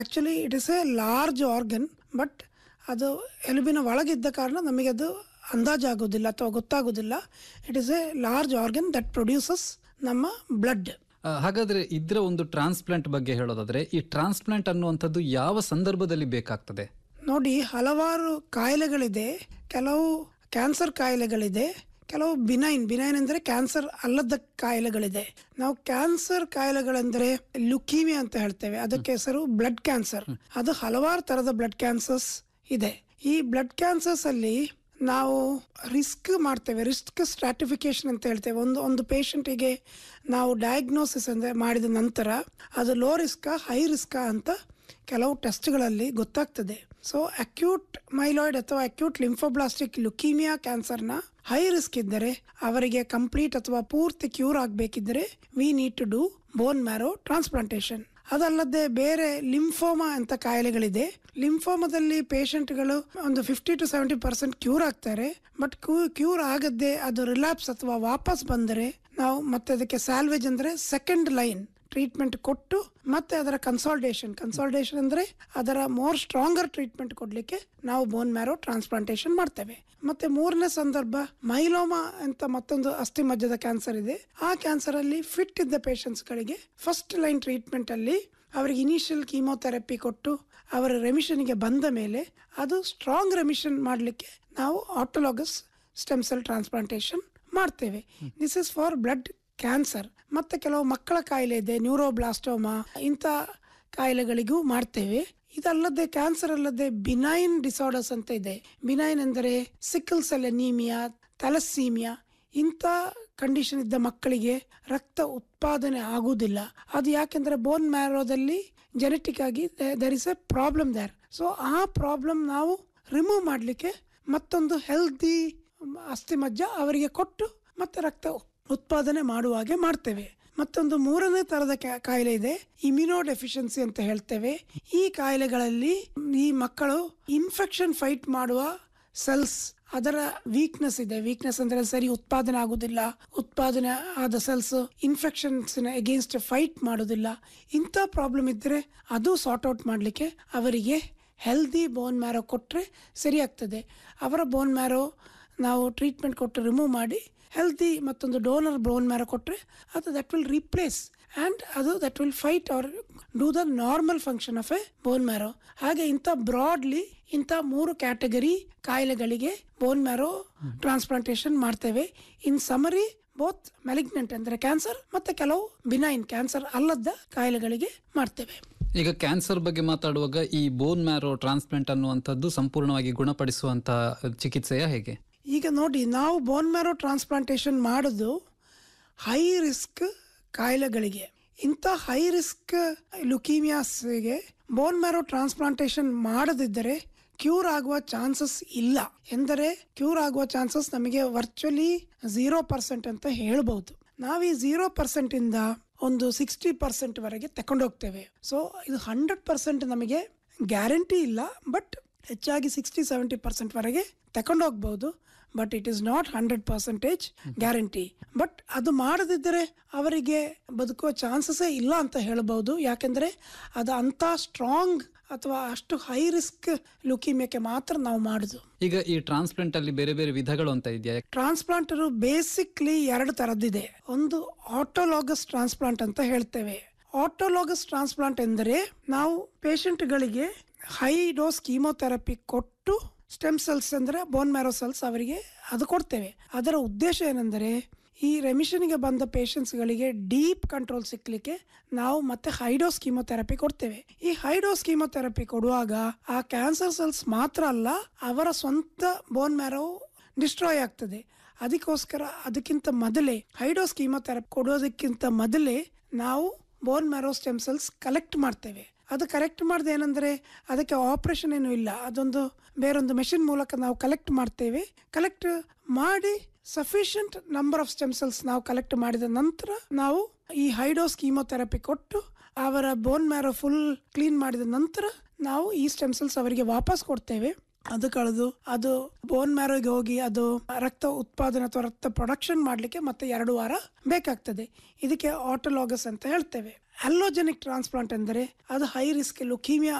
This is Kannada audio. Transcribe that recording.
actually it is a large organ but ಅದು ಎಲುಬಿನ ಒಳಗಿದ್ದ ಕಾರಣ ನಮಗೆ ಅದು ಅಂದಾಜಾಗೋದಿಲ್ಲ ಅಥವಾ ಗೊತ್ತಾಗೋದಿಲ್ಲ it is a large organ that produces ನಮ್ಮ ಬ್ಲಡ್ ಆ, ಹಾಗಾದ್ರೆ ಇದ್ರ ಒಂದು ಟ್ರಾನ್ಸ್ಪ್ಲಾಂಟ್ ಬಗ್ಗೆ ಹೇಳೋದಾದ್ರೆ ಈ ಟ್ರಾನ್ಸ್ಪ್ಲಾಂಟ್ ಅನ್ನುವಂಥದ್ದು ಯಾವ ಸಂದರ್ಭದಲ್ಲಿ ಬೇಕಾಗ್ತದೆ ನೋಡಿ ಹಲವಾರು ಕಾಯಿಲೆಗಳಿದೆ ಕೆಲವು ಕ್ಯಾನ್ಸರ್ ಕಾಯಿಲೆಗಳಿದೆ ಕೆಲವು ಬಿನೈನ್ ಬಿನೈನ್ ಅಂದರೆ ಕ್ಯಾನ್ಸರ್ ಅಲ್ಲದ ಕಾಯಿಲೆಗಳಿದೆ ನಾವು ಕ್ಯಾನ್ಸರ್ ಕಾಯಿಲೆಗಳೆಂದರೆ ಲುಕೀಮಿಯಾ ಅಂತ ಹೇಳ್ತೇವೆ ಅದಕ್ಕೆ ಹೆಸರು ಬ್ಲಡ್ ಕ್ಯಾನ್ಸರ್ ಅದು ಹಲವಾರು ಥರದ ಬ್ಲಡ್ ಕ್ಯಾನ್ಸರ್ಸ್ ಇದೆ ಈ ಬ್ಲಡ್ ಕ್ಯಾನ್ಸರ್ಸ್ ಅಲ್ಲಿ ನಾವು ರಿಸ್ಕ್ ಮಾಡ್ತೇವೆ ರಿಸ್ಕ್ ಸ್ಟ್ರಾಟಿಫಿಕೇಶನ್ ಅಂತ ಹೇಳ್ತೇವೆ ಒಂದು ಒಂದು ಪೇಷಂಟಿಗೆ ನಾವು ಡಯಾಗ್ನೋಸಿಸ್ ಅಂದರೆ ಮಾಡಿದ ನಂತರ ಅದು ಲೋ ರಿಸ್ಕಾ ಹೈ ರಿಸ್ಕಾ ಅಂತ ಕೆಲವು ಟೆಸ್ಟ್ಗಳಲ್ಲಿ ಗೊತ್ತಾಗ್ತದೆ ಸೊ ಅಕ್ಯೂಟ್ ಮೈಲಾಯ್ಡ್ ಅಥವಾ ಅಕ್ಯೂಟ್ ಲಿಂಫೋಬ್ಲಾಸ್ಟಿಕ್ ಲುಕೀಮಿಯಾ ಕ್ಯಾನ್ಸರ್ನ ಹೈ ರಿಸ್ಕ್ ಇದ್ದರೆ ಅವರಿಗೆ ಕಂಪ್ಲೀಟ್ ಅಥವಾ ಪೂರ್ತಿ ಕ್ಯೂರ್ ಆಗಬೇಕಿದ್ದರೆ we need to do bone marrow transplantation ಅದಲ್ಲದೆ ಬೇರೆ ಲಿಂಫೋಮಾ ಅಂತ ಕಾಯಿಲೆಗಳಿದೆ ಲಿಂಫೋಮಾದಲ್ಲಿ ಪೇಷಂಟ್ಗಳು ಒಂದು fifty to seventy percent cure ಆಗ್ತಾರೆ ಬಟ್ ಕ್ಯೂರ್ ಆಗದೆ ಅದು ರಿಲ್ಯಾಪ್ಸ್ ಅಥವಾ ವಾಪಸ್ ಬಂದರೆ ನಾವು ಮತ್ತೆ ಅದಕ್ಕೆ ಸ್ಯಾಲ್ವೇಜ್ ಅಂದ್ರೆ ಸೆಕೆಂಡ್ ಲೈನ್ ಟ್ರೀಟ್ಮೆಂಟ್ ಕೊಟ್ಟು ಮತ್ತೆ ಅದರ ಕನ್ಸಾಲ್ಟೇಷನ್ ಕನ್ಸಾಲ್ಟೇಷನ್ ಅಂದ್ರೆ ಅದರ ಮೋರ್ ಸ್ಟ್ರಾಂಗರ್ ಟ್ರೀಟ್ಮೆಂಟ್ ಕೊಡ್ಲಿಕ್ಕೆ ನಾವು ಬೋನ್ ಮ್ಯಾರೋ ಟ್ರಾನ್ಸ್ಪ್ಲಾಂಟೇಶನ್ ಮಾಡ್ತೇವೆ ಮತ್ತೆ ಮೂರನೇ ಸಂದರ್ಭ ಮೈಲೋಮಾ ಅಂತ ಮತ್ತೊಂದು ಅಸ್ಥಿ ಮಜ್ಜದ ಕ್ಯಾನ್ಸರ್ ಇದೆ ಆ ಕ್ಯಾನ್ಸರ್ ಅಲ್ಲಿ ಫಿಟ್ ಇದ್ದ patients ಗಳಿಗೆ ಫಸ್ಟ್ ಲೈನ್ ಟ್ರೀಟ್ಮೆಂಟ್ ಅಲ್ಲಿ ಅವರಿಗೆ ಇನಿಷಿಯಲ್ ಕೀಮೋಥೆರಪಿ ಕೊಟ್ಟು ಅವರ ರೆಮಿಷನ್ಗೆ ಬಂದ ಮೇಲೆ ಅದು ಸ್ಟ್ರಾಂಗ್ ರೆಮಿಷನ್ ಮಾಡಲಿಕ್ಕೆ ನಾವು ಆಟೋಲಾಗಸ್ ಸ್ಟೆಮ್ ಸೆಲ್ ಟ್ರಾನ್ಸ್ಪ್ಲಾಂಟೇಷನ್ ಮಾಡ್ತೇವೆ this is for blood cancer ಮತ್ತೆ ಕೆಲವು ಮಕ್ಕಳ ಕಾಯಿಲೆ ಇದೆ ನ್ಯೂರೋಬ್ಲಾಸ್ಟೋಮಾ ಇಂಥ ಕಾಯಿಲೆಗಳಿಗೂ ಮಾಡ್ತೇವೆ ಇದಲ್ಲದೆ ಕ್ಯಾನ್ಸರ್ ಅಲ್ಲದೆ ಬಿನೈನ್ ಡಿಸಾರ್ಡರ್ಸ್ ಅಂತ ಇದೆ ಬಿನೈನ್ ಎಂದರೆ ಸಿಕ್ಕಲ್ ಸೆಲ್ ಅನೀಮಿಯಾ ಥಲಸ್ಸೀಮಿಯಾ ಇಂಥ ಕಂಡೀಷನ್ ಇದ್ದ ಮಕ್ಕಳಿಗೆ ರಕ್ತ ಉತ್ಪಾದನೆ ಆಗುವುದಿಲ್ಲ ಅದು ಯಾಕೆಂದ್ರೆ ಬೋನ್ ಮ್ಯಾರೋದಲ್ಲಿ ಜೆನೆಟಿಕ್ ಆಗಿ there is a problem there so ಆ ಪ್ರಾಬ್ಲಮ್ ನಾವು ರಿಮೂವ್ ಮಾಡಲಿಕ್ಕೆ ಮತ್ತೊಂದು ಹೆಲ್ದಿ ಅಸ್ಥಿಮಜ್ಜ ಅವರಿಗೆ ಕೊಟ್ಟು ಮತ್ತೆ ರಕ್ತ ಉತ್ಪಾದನೆ ಮಾಡುವ ಹಾಗೆ ಮಾಡ್ತೇವೆ ಮತ್ತೊಂದು ಮೂರನೇ ತರದ ಕ್ಯಾ- ಕಾಯಿಲೆ ಇದೆ ಇಮ್ಯುನೋ ಡೆಫಿಷಿಯನ್ಸಿ ಅಂತ ಹೇಳ್ತೇವೆ ಈ ಕಾಯಿಲೆಗಳಲ್ಲಿ ಈ ಮಕ್ಕಳು ಇನ್ಫೆಕ್ಷನ್ ಫೈಟ್ ಮಾಡುವ ಸೆಲ್ಸ್ ಅದರ ವೀಕ್ನೆಸ್ ಇದೆ ವೀಕ್ನೆಸ್ ಅಂದ್ರೆ ಸರಿ ಉತ್ಪಾದನೆ ಆಗುದಿಲ್ಲ ಉತ್ಪಾದನೆ ಆದ ಸೆಲ್ಸ್ ಇನ್ಫೆಕ್ಷನ್ಸ್ ಅಗೇನ್ಸ್ಟ್ ಫೈಟ್ ಮಾಡೋದಿಲ್ಲ ಇಂಥ ಪ್ರಾಬ್ಲಮ್ ಇದ್ದರೆ ಅದು ಸಾರ್ಟ್ ಔಟ್ ಮಾಡಲಿಕ್ಕೆ ಅವರಿಗೆ ಹೆಲ್ದಿ ಬೋನ್ ಮ್ಯಾರೋ ಕೊಟ್ಟರೆ ಸರಿ ಆಗ್ತದೆ ಅವರ ಬೋನ್ ಮ್ಯಾರೋ ನಾವು ಟ್ರೀಟ್ಮೆಂಟ್ ಕೊಟ್ಟು ರಿಮೂವ್ ಮಾಡಿ ಹೆಲ್ದಿ ಮತ್ತೊಂದು ಡೋನರ್ ಬೋನ್ ಮ್ಯಾರೋ ಕೊಟ್ಟರೆ ಅದು ದಟ್ ವಿಲ್ ರೀಪ್ಲೇಸ್ ಆ್ಯಂಡ್ ಅದು that will fight or do the normal function of a bone marrow ಹಾಗೆ ಇಂಥ ಬ್ರಾಡ್ಲಿ ಇಂಥ ಮೂರು ಕ್ಯಾಟಗರಿ ಕಾಯಿಲೆಗಳಿಗೆ ಬೋನ್ ಮ್ಯಾರೋ ಟ್ರಾನ್ಸ್ಪ್ಲಾಂಟೇಶನ್ ಮಾಡ್ತೇವೆ ಇನ್ ಸಮರಿ ಬೋತ್ ಮೆಲಿಗ್ನೆಂಟ್ ಅಂದರೆ ಕ್ಯಾನ್ಸರ್ ಮತ್ತೆ ಕೆಲವು ಬಿನೈನ್ ಕ್ಯಾನ್ಸರ್ ಅಲ್ಲದ ಕಾಯಿಲೆಗಳಿಗೆ ಮಾಡ್ತೇವೆ ಈಗ ಕ್ಯಾನ್ಸರ್ ಬಗ್ಗೆ ಮಾತಾಡುವಾಗ ಈ ಬೋನ್ ಮ್ಯಾರೋ ಟ್ರಾನ್ಸ್ಪ್ಲಾಂಟ್ ಅನ್ನುವಂಥದ್ದು ಸಂಪೂರ್ಣವಾಗಿ ಗುಣಪಡಿಸುವಂತ ಚಿಕಿತ್ಸೆಯ ಹೇಗೆ ಈಗ ನೋಡಿ ನಾವು ಬೋನ್ ಮ್ಯಾರೋ ಟ್ರಾನ್ಸ್ಪ್ಲಾಂಟೇಶನ್ ಮಾಡೋದು ಹೈ ರಿಸ್ಕ್ ಕಾಯಿಲೆಗಳಿಗೆ ಇಂಥ ಹೈ ರಿಸ್ಕ್ ಲುಕೀಮಿಯಾಸ್ಗೆ ಬೋನ್ ಮ್ಯಾರೋ ಟ್ರಾನ್ಸ್ಪ್ಲಾಂಟೇಶನ್ ಮಾಡದಿದ್ದರೆ ಕ್ಯೂರ್ ಆಗುವ ಚಾನ್ಸಸ್ ಇಲ್ಲ ಎಂದರೆ ಕ್ಯೂರ್ ಆಗುವ ಚಾನ್ಸಸ್ ನಮಗೆ ವರ್ಚುಲಿ ಝೀರೋ ಪರ್ಸೆಂಟ್ ಅಂತ ಹೇಳ್ಬಹುದು ನಾವು ಈ ಝೀರೋ ಪರ್ಸೆಂಟ್ ಇಂದ ಒಂದು ಸಿಕ್ಸ್ಟಿ ಪರ್ಸೆಂಟ್ ವರೆಗೆ ತಕೊಂಡೋಗ್ತೇವೆ ಸೊ ಇದು ಹಂಡ್ರೆಡ್ ಪರ್ಸೆಂಟ್ ನಮಗೆ ಗ್ಯಾರಂಟಿ ಇಲ್ಲ ಬಟ್ ಹೆಚ್ಚಾಗಿ ಸಿಕ್ಸ್ಟಿ ಸೆವೆಂಟಿ ಪರ್ಸೆಂಟ್ ವರೆಗೆ ತಕೊಂಡೋಗ್ಬಹುದು but it is not hundred percentage guarantee but ಅದು ಮಾಡದಿದ್ದರೆ ಅವರಿಗೆ ಬದುಕುವ ಚಾನ್ಸಸ್ಸೇ ಇಲ್ಲ ಅಂತ ಹೇಳಬಹುದು ಯಾಕೆಂದ್ರೆ ಅದು ಅಂತ ಸ್ಟ್ರಾಂಗ್ ಅಥವಾ ಅಷ್ಟು ಹೈ ರಿಸ್ಕ್ ಲುಕಿಮಿಯಕ್ಕೆ ಮಾತ್ರ ನಾವು ಮಾಡುದು ಈಗ ಈ ಟ್ರಾನ್ಸ್ಪ್ಲಾಂಟ್ ಅಲ್ಲಿ ಬೇರೆ ಬೇರೆ ವಿಧಗಳು ಅಂತ ಇದೆಯಾ ಟ್ರಾನ್ಸ್ಪ್ಲಾಂಟರು ಬೇಸಿಕ್ಲಿ ಎರಡು ತರದ್ದಿದೆ ಒಂದು ಆಟೋಲಾಗಸ್ ಟ್ರಾನ್ಸ್ಪ್ಲಾಂಟ್ ಅಂತ ಹೇಳ್ತೇವೆ ಆಟೋಲಾಗಸ್ ಟ್ರಾನ್ಸ್ಪ್ಲಾಂಟ್ ಎಂದರೆ ನಾವು ಪೇಷಂಟ್ಗಳಿಗೆ ಹೈ ಡೋಸ್ ಕೀಮೋಥೆರಪಿ ಕೊಟ್ಟು ಸ್ಟೆಮ್ ಸೆಲ್ಸ್ ಅಂದ್ರೆ ಬೋನ್ ಮ್ಯಾರೋ ಸೆಲ್ಸ್ ಅವರಿಗೆ ಅದು ಕೊಡ್ತೇವೆ ಅದರ ಉದ್ದೇಶ ಏನೆಂದರೆ ಈ ರೆಮಿಷನ್ಗೆ ಬಂದ ಗಳಿಗೆ ಡೀಪ್ ಕಂಟ್ರೋಲ್ ಸಿಕ್ಲಿಕ್ಕೆ ನಾವು ಮತ್ತೆ ಹೈಡೋಸ್ ಕೀಮೋಥೆರಪಿ ಕೊಡ್ತೇವೆ ಈ ಹೈಡೋಸ್ ಕೀಮೋಥೆರಪಿ ಕೊಡುವಾಗ ಆ ಕ್ಯಾನ್ಸರ್ ಸೆಲ್ಸ್ ಮಾತ್ರ ಅಲ್ಲ ಅವರ ಸ್ವಂತ ಬೋನ್ ಮ್ಯಾರೋ ಡಿಸ್ಟ್ರಾಯ್ ಆಗ್ತದೆ ಅದಕ್ಕೋಸ್ಕರ ಅದಕ್ಕಿಂತ ಮೊದಲೇ ಹೈಡೋಸ್ ಕೀಮೋಥೆರಪಿ ಕೊಡೋದಕ್ಕಿಂತ ಮೊದಲೇ ನಾವು bone marrow stem cells collect ಮಾಡ್ತೇವೆ ಅದು ಕಲೆಕ್ಟ್ ಮಾಡ್ದೆ ಏನಂದ್ರೆ ಅದಕ್ಕೆ ಆಪರೇಷನ್ ಏನು ಇಲ್ಲ ಅದೊಂದು ಬೇರೊಂದು ಮೆಷಿನ್ ಮೂಲಕ ನಾವು ಕಲೆಕ್ಟ್ ಮಾಡ್ತೇವೆ ಕಲೆಕ್ಟ್ ಮಾಡಿ sufficient number of stem cells ನಾವು ಕಲೆಕ್ಟ್ ಮಾಡಿದ ನಂತರ ನಾವು ಈ ಹೈಡೋಸ್ ಕೀಮೋಥೆರಪಿ ಕೊಟ್ಟು ಅವರ ಬೋನ್ ಮ್ಯಾರೋ ಫುಲ್ ಕ್ಲೀನ್ ಮಾಡಿದ ನಂತರ ನಾವು ಈ ಸ್ಟೆಮ್ ಸೆಲ್ಸ್ ಅವರಿಗೆ ವಾಪಸ್ ಕೊಡ್ತೇವೆ ಅದು ಕಳೆದು ಅದು ಬೋನ್ ಮ್ಯಾರೋಗೆ ಹೋಗಿ ಅದು ರಕ್ತ ಉತ್ಪಾದನೆ ಅಥವಾ ರಕ್ತ ಪ್ರೊಡಕ್ಷನ್ ಮಾಡಲಿಕ್ಕೆ ಮತ್ತೆ ಎರಡು ವಾರ ಬೇಕಾಗ್ತದೆ ಇದಕ್ಕೆ ಆಟೋಲಾಗಸ್ ಅಂತ ಹೇಳ್ತೇವೆ ಅಲ್ಲೋಜೆನಿಕ್ ಟ್ರಾನ್ಸ್ಪ್ಲಾಂಟ್ ಎಂದರೆ ಅದು ಹೈ ರಿಸ್ಕ್ ಲುಕೀಮಿಯಾ